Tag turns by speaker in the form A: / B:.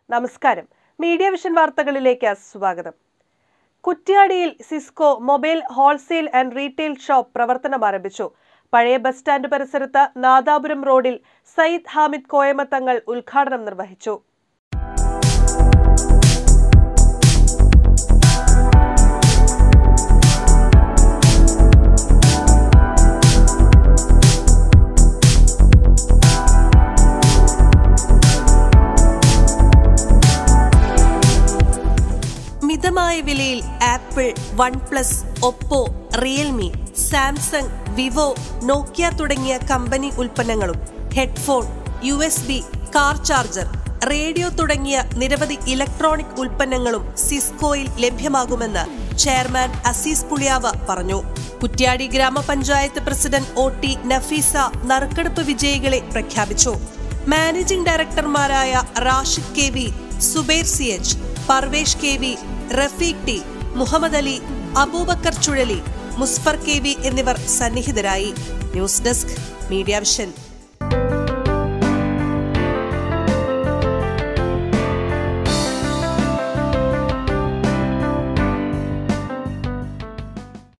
A: നമസ്കാരം media vision വാർത്തകളിലേക്ക് സ്വാഗതം കുറ്റ്യാടിയിൽ Cisco mobile wholesale and retail shop പ്രവർത്തനം ആരംഭിച്ചു പഴയ ബസ് സ്റ്റാൻഡ് പരിസരത്ത് നാദാപുരം റോഡിൽ സയ്യിദ് ഹാമിദ് കോയമത്തങ്ങൾ ഉദ്ഘാടനം നിർവഹിച്ചു മിതമായ വിലയിൽ Apple OnePlus Oppo Realme Samsung Vivo Nokia തുടങ്ങിയ കമ്പനി ഉൽപ്പന്നങ്ങളും headphone U S B car charger radio തുടങ്ങിയ നിരവധി ഇലക്ട്രോണിക് ഉൽപ്പന്നങ്ങളും സിസ്കോയിൽ ലഭ്യമാകുമെന്ന് ചെയർമാൻ അസീസ് പുളിയാവ പറഞ്ഞു കുറ്റ്യാടി ഗ്രാമപഞ്ചായത്ത് പ്രസിഡന്റ് ഒ ടി നഫീസ നറുക്കെടുപ്പ് വിജയികളെ പ്രഖ്യാപിച്ചു മാനേജിംഗ് ഡയറക്ടർമാരായ Rashid K V Zubair C H Parvesh K V Rafeeq T Muhammad Ali Abubakar Chuzhali Musfar K V എന്നിവർ സന്നിഹിതരായി ന്യൂസ് ഡെസ്ക് മീഡിയ വിഷൻ